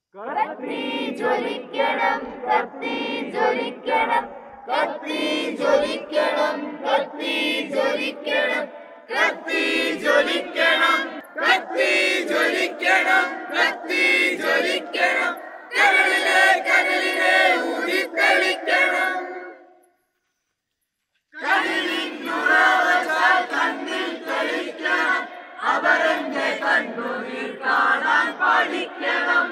കത്തി ജ്വലിക്കണം കത്തി ജ്വലിക്കണം കത്തി ജ്വലിക്കണം കത്തി ജ്വലിക്കണം കത്തി ജ്വലിക്കണം കത്തി ജ്വലിക്കണം കത്തി ജ്വലിക്കണം കരളിലെ കരളിലെ ഊതിത്തെളിക്കണം കരളിനുറവച്ചാൽ കണ്ണിൽ തെളിക്കണം അവരെന്റെ കണ്ണുനീർ കാണാൻ പഠിക്കണം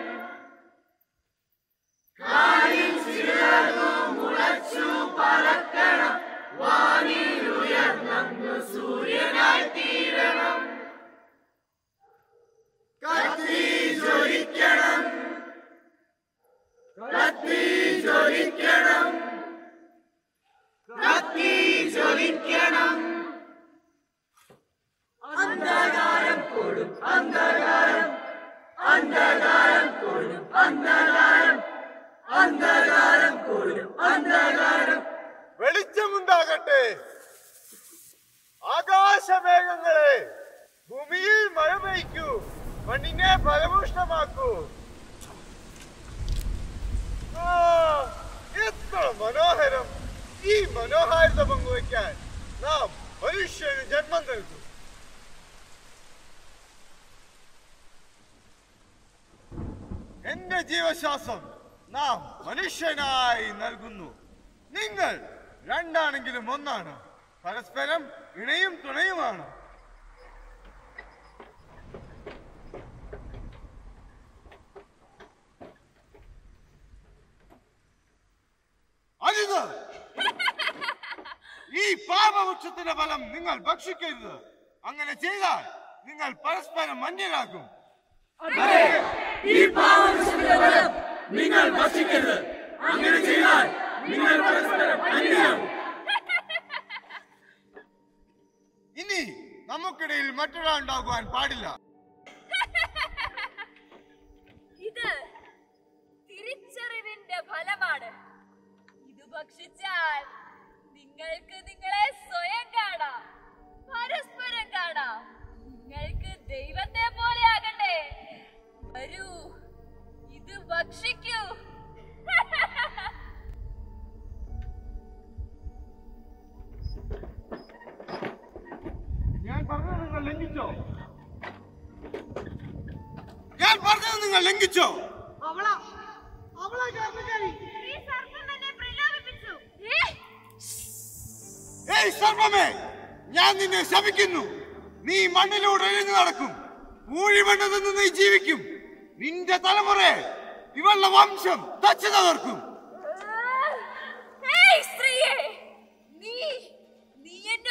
കാലിൽ ചിറകു മുളച്ചു പറക്കണം വാനിൽ ഉയർന്നു സൂര്യനായി തീരണം കത്തി ജ്വലിക്കണം കത്തി ജ്വലിക്കണം കത്തി ജ്വലിക്കണം അന്ധകാരം കൊടും അന്ധകാരം അന്ധകാരം കൊടും അന്ധകാരം അന്ധകാരം കൊടും അന്ധകാരം വെളിച്ചമുണ്ടാകട്ടെ ആകാശമേഘങ്ങളെ ഭൂമിയിൽ മഴ പെയ്ക്കൂ മണ്ണിനെ ഫലഭൂഷ്ടമാക്കൂ ആ, എത്ര മനോഹരം ഈ മനോഹാരിത പങ്കുവയ്ക്കാൻ നാം മനുഷ്യന് ജന്മം നൽകും എന്റെ ജീവശ്വാസം നാം മനുഷ്യനായി നൽകുന്നു നിങ്ങൾ രണ്ടാണെങ്കിലും ഒന്നാണ് പരസ്പരം ഇണയും തുണയുമാണ് അരുത് ഈ പാപവൃക്ഷത്തിന്റെ ഫലം നിങ്ങൾ ഭക്ഷിക്കരുത് അങ്ങനെ ചെയ്താൽ നിങ്ങൾ പരസ്പരം മന്യരാകും ഈ പാവത്തിന്റെ ഫലം നിങ്ങൾ ഭക്ഷിക്കരുത് അങ്ങനെ ചെയ്താൽ നിങ്ങൾ പരസ്പരം അന്യരാകും ഇനി നമുക്കിടയിൽ മറ്റൊരാൾ ഉണ്ടാകുവാൻ പാടില്ല ഇത് തിരിച്ചറിവിന്റെ ഫലമാണ് ഇത് ഭക്ഷിച്ചാൽ നിങ്ങൾക്ക് നിങ്ങളെ സ്വയം കാണാം പരസ്പരം കാണാം നിങ്ങൾക്ക് ദൈവത്തെ പോലെ ആകണ്ടേ വരൂ ഇത് ഭക്ഷിക്കൂ ഞാൻ പറഞ്ഞത് നിങ്ങൾ ലംഘിച്ചോ ഞാൻ പറഞ്ഞത് നിങ്ങൾ ലംഘിച്ചോ ഏയ് സർവമേ ഞാൻ നിന്നെ ശപിക്കുന്നു നീ മണ്ണിലൂടെ എഴുന്നു നടക്കും ഊഴിമണ്ണ് നിന്ന് നീ ജീവിക്കും നിന്റെ തലമുറ ഇവളുടെ വംശം തച്ചു തകർക്കും ഏയ് സ്ത്രീയെ നീ നീ എന്നെ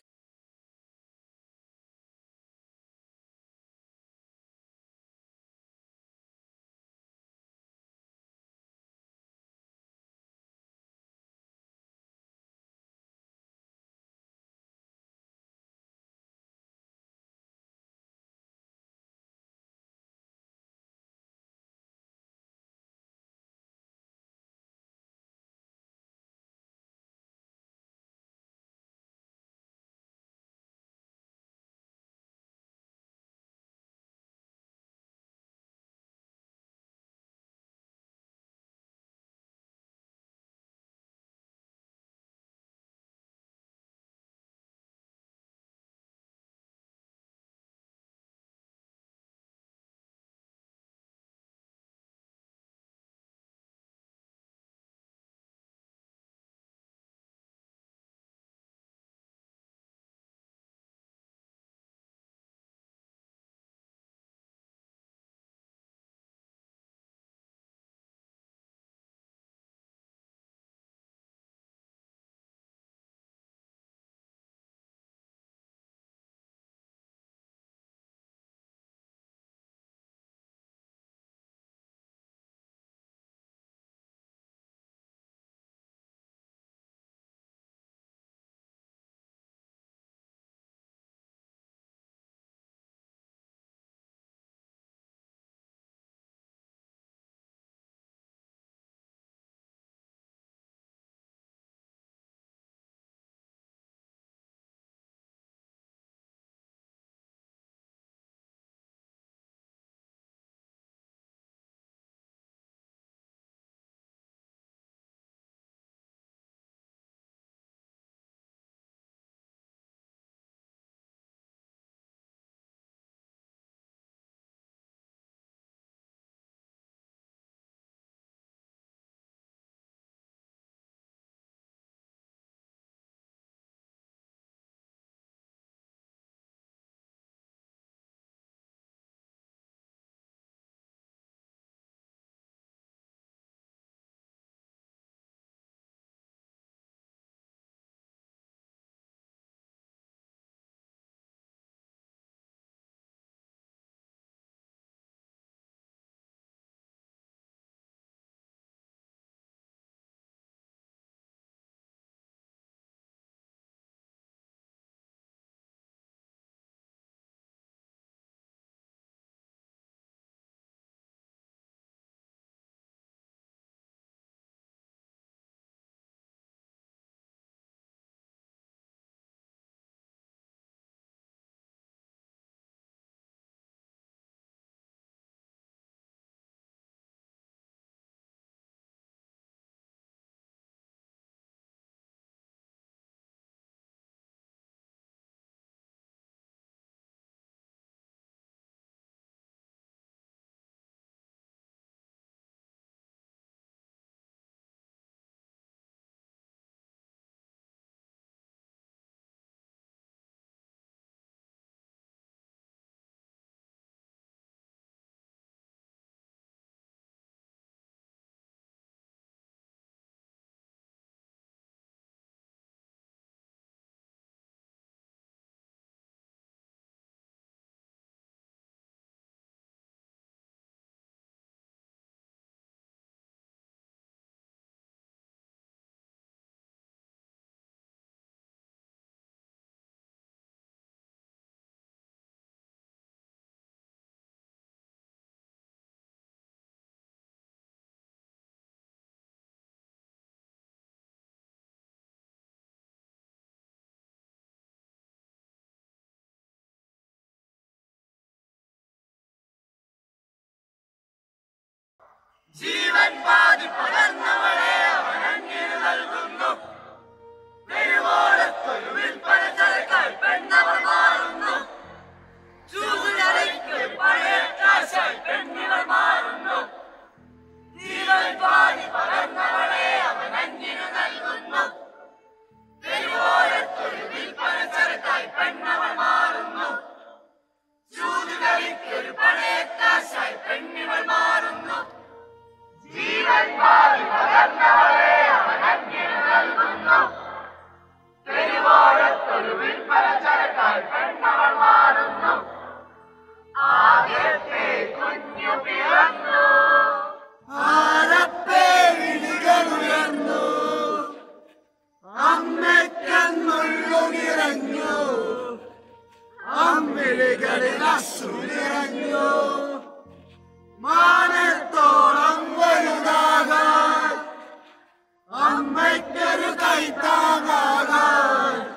ജീവൻ പാതി പകർന്നവളെ അവൻ അന്യന് നൽകുന്നു തെരുവോരത്തൊരു വിൽപ്പന ചരക്കായി പെണ്ണവൾ മാറുന്നു ചൂതുകളിക്ക് പഴയ കാശായി പെണ്ണിവൾ മാറുന്നു ജീവൻ പാതി പകർന്നവളെ അവൻ അന്യന് നൽകുന്നു തെരുവോരത്തൊരു വിൽപ്പന ചരക്കായി പെണ്ണവൾ മാറുന്നു ചൂതുകളിക്കൊരു പഴയ കാശായി പെണ്ണിവൾ മാറുന്നു ജീവൻ പാതി പകർന്നവളെ അവൻ അന്യന് നൽകുന്നു തെരുവോരത്തൊരു വിൽപ്പന ചരക്കായി പെണ്ണവൾ മാറുന്നു ആദ്യത്തെ കുഞ്ഞു പിറന്നു ആരപ്പേ വിളികളുയർന്നു അമ്മയ്ക്കെന്നുള്ളു നിറഞ്ഞു അമ്മിളികളിൽ അശ്രു നിറഞ്ഞു മാനത്തോളം വലുതാകാൻ അമ്മയ്ക്കൊരു കൈത്താങ്ങാകാൻ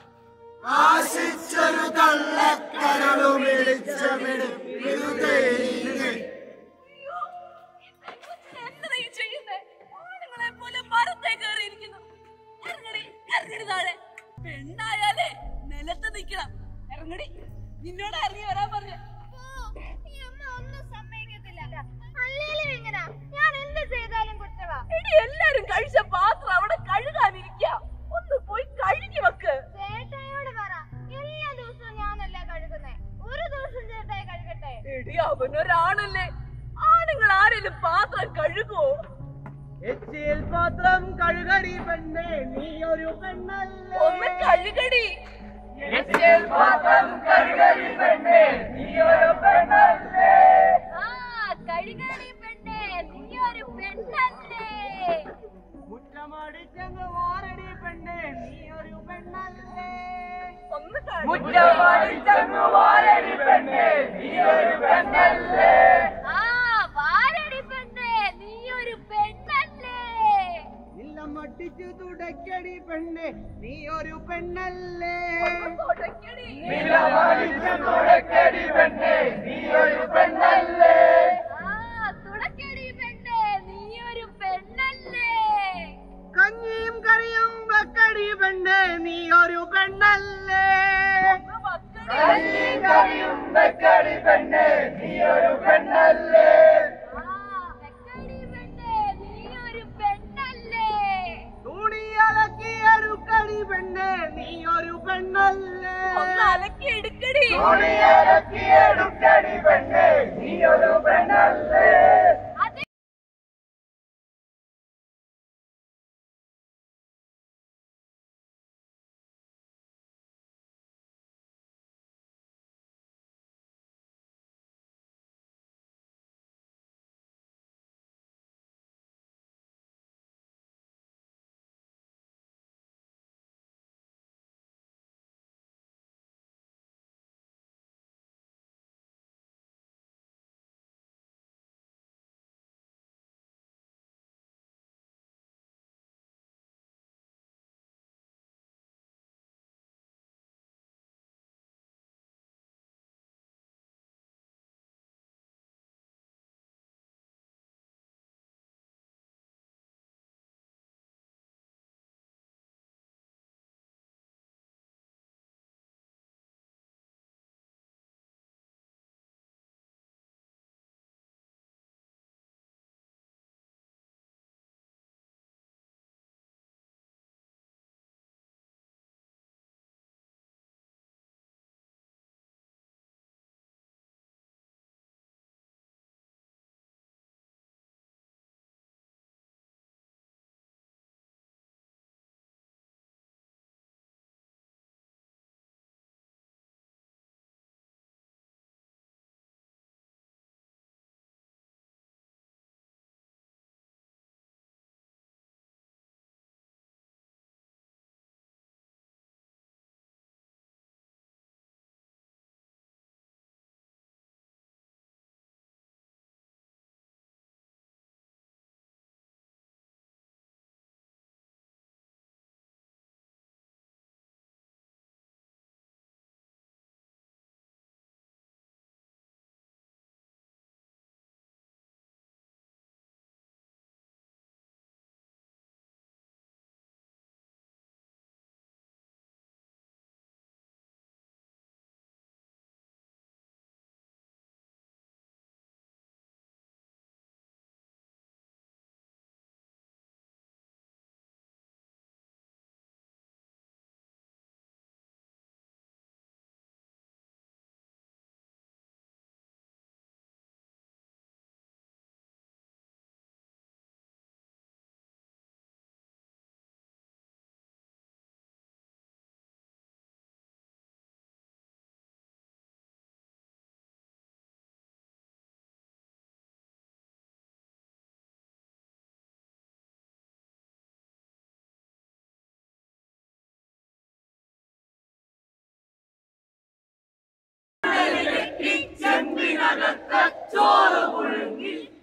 ആശിച്ചൊരു കള്ളക്കരളു വിളിച്ചമിടുതേ അയ്യോ, ഈ പെൺകൊച്ചിനെ എന്നതാ ഈ ചെയ്യുന്നേ? ആണുങ്ങളെ പോലെ മരത്തേ കയറിയിരിക്കുന്നു. ഇറങ്ങടി, ഇറങ്ങടി താഴെ. പെണ്ണായാലേ നിലത്ത് നിക്കണം ഇറങ്ങടി നിന്നോട് ഇറങ്ങി വരാൻ പറഞ്ഞു ഈ അമ്മ ഒന്നും സമ്മതിക്കത്തില്ല അല്ലേലും എങ്ങനാ ഞാൻ എന്ത് ചെയ്താലും കുറ്റവാ എടി എല്ലാരും കഴിച്ച പാത്രം അവിടെ കഴുകാനിരിക്ക ഒന്ന് പോയി കഴുകി വെക്ക് ചേട്ടായോട് പറ എല്ലാ ദിവസവും ഞാനല്ല കഴുകുന്നേ ഒരു ദിവസം ചേട്ടായി കഴുകട്ടെ എടി അവനൊരാണല്ലേ ആണുങ്ങൾ ആരെങ്കിലും പാത്രം കഴുകുവോ എച്ചിൽ പാത്രം കഴുകടി പെണ്ണേ നീ ഒരു പെണ്ണല്ല ഒന്ന് കഴുകടി പാത്രം കഴുകി പെണ്ണേ നീ ഒരു പെണ്ണല്ലേ ആ കഴുകടി പെണ്ണേ നീ ഒരു പെണ്ണല്ലേ മുറ്റമടിച്ചങ്ങ് വാരടി പെണ്ണേ നീ ഒരു പെണ്ണല്ലേ ഒന്ന് കഴുകി മുറ്റമടിച്ചങ്ങു വാരടി പെണ്ണേ നീ ഒരു പെണ്ണല്ലേ ആ വാരടി പെണ്ണേ നീ ഒരു പെണ്ണല്ലേ നിലം അടിച്ചു തുടക്കടി പെണ്ണേ നീ ഒരു പെണ്ണല്ലേ തുടക്കടി നിലമടിച്ചു തുടക്കടി പെണ്ണേ നീ ഒരു പെണ്ണല്ലേ ആ തുടക്കടി പെണ്ണേ നീ ഒരു പെണ്ണല്ലേ കഞ്ഞിയും കറിയും വെക്കടി പെണ്ണേ നീ ഒരു പെണ്ണല്ലേ ഒന്ന് മക്കളെ കഞ്ഞിയും കറിയും വെക്കടി പെണ്ണേ നീ ഒരു പെണ്ണല്ലേ ആ വെക്കടി പെണ്ണേ നീ ഒരു പെണ്ണല്ലേ തുണി അലക്കി എടുക്കടി പെണ്ണേ നീ ഒരു പെണ്ണല്ലേ ഒന്ന് അലക്കി എടുക്കടി തുണിയലക്കിയെടുക്കടി പെണ്ണേ നീ ഒരു പെണ്ണല്ലേ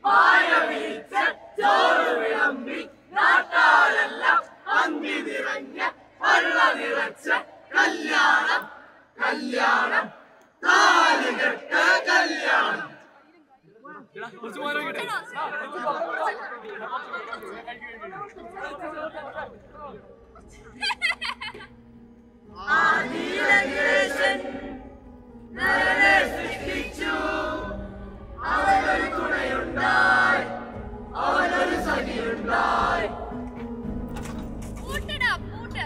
പൂട്ടടാ പൂട്ട്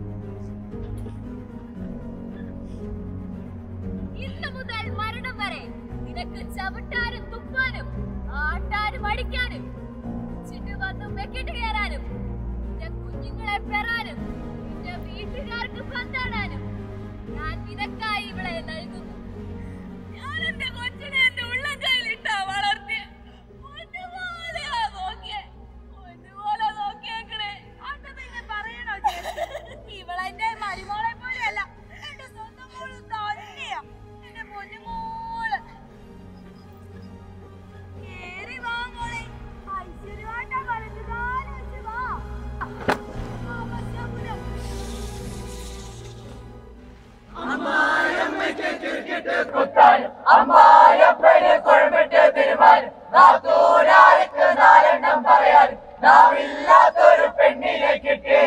ഇന്ന് മുതൽ മരണം വരെ നിനക്ക് ചവിട്ടാനും തുപ്പാനും ആട്ടാനും അടിക്കാനും ചുറ്റു വന്ന് വെക്കിട്ട് കയറാനും നിന്റെ കുഞ്ഞുങ്ങളെ പെറാനും നിന്റെ വീട്ടുകാർക്ക് പന്താടാനും ഞാൻ നിനക്കായി ഇവിടെ നൽകുന്നു ഞാൻ എന്റെ കൊച്ചിനെ എന്റെ ഉള്ളം കയ്യിലിട്ടാ വളർത്തി ഒന്നുപോലെയാ നോക്കിയേ ഒന്നുപോലെ നോക്കിയേക്കണേ അത് പിന്നെ പറയണോ ഇവളെന്റെ മരുമോളെ പോലെയല്ല എന്റെ സ്വന്തം മോള് തന്നെയാ എന്റെ പൊന്നുമോള് കേറി വാ മോളെ ഐശ്വര്യമായിട്ടാ വലതുകാലം വെച്ച് വാ ആവശ്യമുണ്ട് അമ്മായപ്പന് കുഴമ്പിട്ട് തിരുമാനും നാത്തൂരാർക്ക് നാലെണ്ണം പറയാനും നാവില്ലാത്തൊരു പെണ്ണിനെ കിട്ടി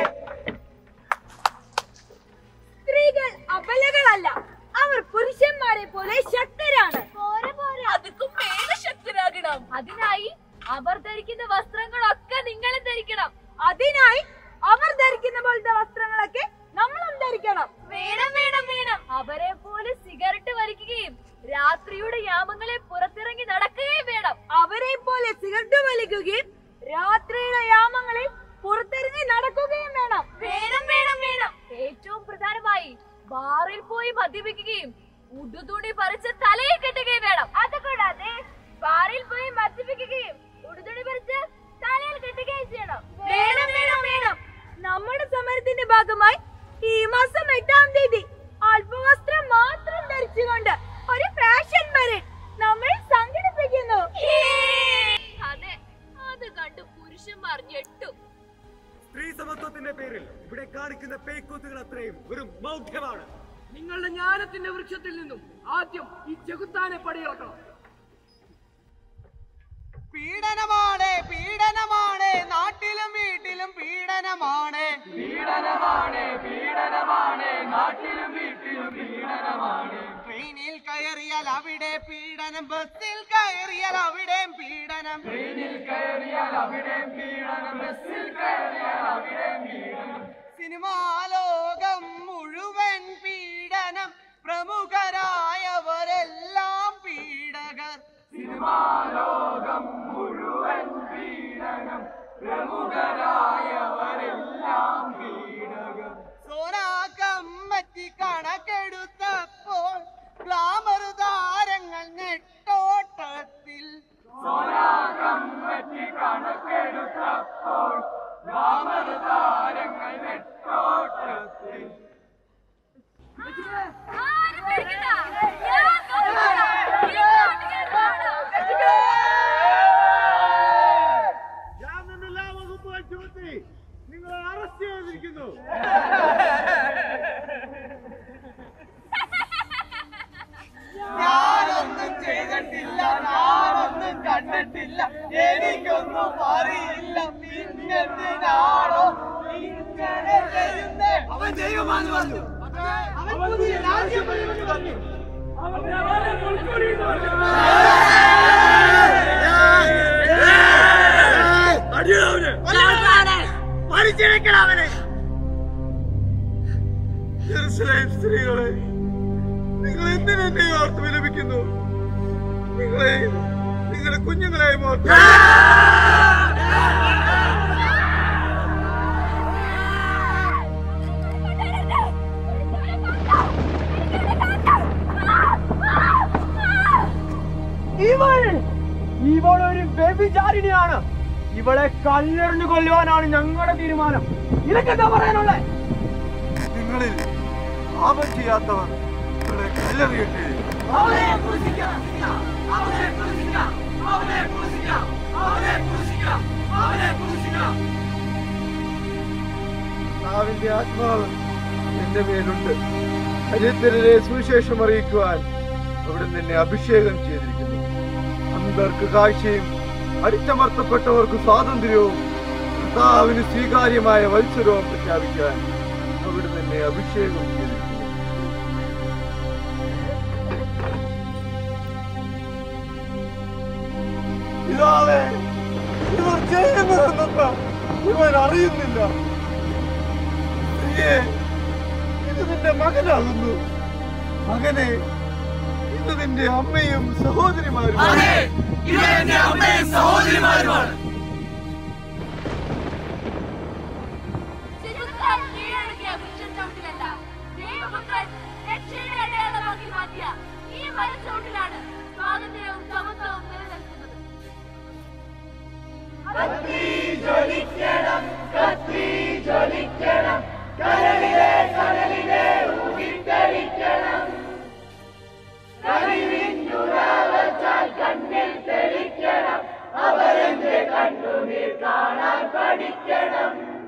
സ്ത്രീകൾ അബലകളല്ല അവർ പുരുഷന്മാരെ പോലെ ശക്തരാണ് പോരെ പോരെ അതുക്കും മേധശക്തരാകണം അതിനായി അവർ ധരിക്കുന്ന വസ്ത്രങ്ങളൊക്കെ നിങ്ങളും ധരിക്കണം അതിനായി അവർ ധരിക്കുന്ന പോലത്തെ വസ്ത്രങ്ങളൊക്കെ നമ്മളും ധരിക്കണം വേണം വേണം വേണം അവരെ പോലെ സിഗരറ്റ് വലിക്കുകയും രാത്രിയുടെ യാമങ്ങളിൽ പുറത്തിറങ്ങി നടക്കുകയും വേണം അവരെ പോലെ സിഗരറ്റ് വലിക്കുകയും രാത്രിയുടെ യാമങ്ങളിൽ പുറത്തിറങ്ങി നടക്കുകയും വേണം വേണം വേണം വേണം ഏറ്റവും പ്രധാനമായി ബാറിൽ പോയി മദ്യപിക്കുകയും ഉടുതുണി പറിച്ച് തലയിൽ കെട്ടുകയും വേണം അതുകൂടാതെ ബാറിൽ പോയി മദ്യപിക്കുകയും ഉടുതുണി പറിച്ച് തലയിൽ കെട്ടുകയും ചെയ്യണം വേണം വേണം വേണം നമ്മുടെ സമരത്തിന്റെ ഭാഗമായി ഈ മാസം എട്ടാം തീയതി അല്പവസ്ത്രം മാത്രം ധരിച്ചുകൊണ്ട് ഒരു ഫാഷൻ പരേഡ് നമ്മൾ സംഘടിപ്പിക്കുന്നു അതെ അത് കണ്ടു പുരുഷന്മാർ ഞെട്ടും സ്ത്രീ സമത്വത്തിന്റെ പേരിൽ ഇവിടെ കാണിക്കുന്ന പേക്കൂത്തുകൾ അത്രയും ഒരു മൗഢ്യമാണ് നിങ്ങളുടെ ജ്ഞാനത്തിന്റെ വൃക്ഷത്തിൽ നിന്നും ആദ്യം ഈ ചെകുത്താനെ പടിയിറക്കണം പീഡനമാണ് പീഡനമാണ് നാട്ടിലും വീട്ടിലും പീഡനമാണ് പീഡനമാണ് പീഡനമാണ് നാട്ടിലും വീട്ടിലും പീഡനമാണ് ട്രെയിനിൽ കയറിയാൽ അവിടെ പീഡനം ബസ്സിൽ കയറിയാൽ അവിടെയും പീഡനം ട്രെയിനിൽ കയറിയാൽ അവിടെ പീഡനം ബസ്സിൽ കയറിയാൽ അവിടെ പീഡനം സിനിമാ ലോകം മുഴുവൻ പീഡനം പ്രമുഖരായവരെല്ലാം പീഡകർ സിനിമാ ലോകം മുഴുവൻ പീഡനം പ്രമുഖരായവരെല്ലാം പീഡകർ സോനാ കമ്മറ്റി കണക്കെടുത്തപ്പോൾ ഗ്ലാമർ താരങ്ങൾ നെട്ടോട്ടത്തിൽ കമ്പറ്റി കണക്കെടുത്തപ്പോൾ രാമന താരങ്ങൾ നെട്ടോട്ടത്തിൽ ആരും പേടിക്കണ്ട. ഞാൻ നോക്കിക്കോളാം. ഈ നാട്ടുകാർ കാണും. ഞാൻ നിന്നെല്ലാ വകുപ്പുകൾ ചുമത്തി നിങ്ങളെ അറസ്റ്റ് ചെയ്തിരിക്കുന്നു ഞാനൊന്നും ചെയ്തിട്ടില്ല ഞാനൊന്നും കണ്ടിട്ടില്ല എനിക്കൊന്നും അറിയില്ല പിന്നെന്തിനാണോ ഇങ്ങനെ ചെയ്യുന്നേ അവൻ ദൈവമാണെന്ന് പറഞ്ഞു അവൻ പുതിയ രാജ്യം വരുമെന്ന് പറഞ്ഞു പരിചരിക്കണവനെ സ്ത്രീകളെ നിങ്ങൾ എന്തിനെ എന്നെ ഓർത്ത് വിലപിക്കുന്നു നിങ്ങളെ നിങ്ങളുടെ കുഞ്ഞുങ്ങളെയും ഓർത്ത് ഇവൾ ഇവൾ ഒരു വ്യഭിചാരിണിയാണ് ഇവളെ കല്ലെറിഞ്ഞു കൊല്ലുവാനാണ് ഞങ്ങളുടെ തീരുമാനം നിനക്കെന്താ പറയാനുള്ളത് നിങ്ങളിൽ പാപം ചെയ്യാത്തവർ നിങ്ങളെ കല്ലെറിയട്ടെ അവനെ ക്രൂശിക്കാം അവനെ ക്രൂശിക്കാം അവനെ ക്രൂശിക്കാം കർത്താവിന്റെ ആത്മാവ് എന്റെ മേലുണ്ട് ദരിദ്രരെ സുവിശേഷം അറിയിക്കുവാൻ അവിടെ നിന്നെ അഭിഷേകം ചെയ്തിരിക്കുന്നു അന്തർക്ക് കാഴ്ചയും അടിച്ചമർത്തപ്പെട്ടവർക്ക് സ്വാതന്ത്ര്യവും കർത്താവിന് സ്വീകാര്യമായ വത്സരവും പ്രഖ്യാപിക്കാൻ അവിടെ നിന്നെ അഭിഷേകം ചെയ്തിരിക്കുന്നു പിതാവേ ഇവർ ചെയ്യുന്നതെന്നൊക്കെ ഇവൻ അറിയുന്നില്ല സ്ത്രീയെ ഇത് നിന്റെ മകനാകുന്നു മകനെ ഇത് നിന്റെ അമ്മയും സഹോദരിമാരും ഇവരെന്റെ അമ്മയും സഹോദരിമാരുമാണ് ചെകുത്താൻ കീഴടങ്ങിയ വൃക്ഷച്ചോട്ടിലല്ല ദൈവപുത്രൻ രക്ഷയുടെ അടയാളമാക്കി മാറ്റിയ ഈ മരച്ചോട്ടിലാണ് സ്വാതന്ത്ര്യവും സമത്വവും നിലനിൽക്കുന്നത് കണ്ണുനീർ കാണാൻ പഠിക്കണം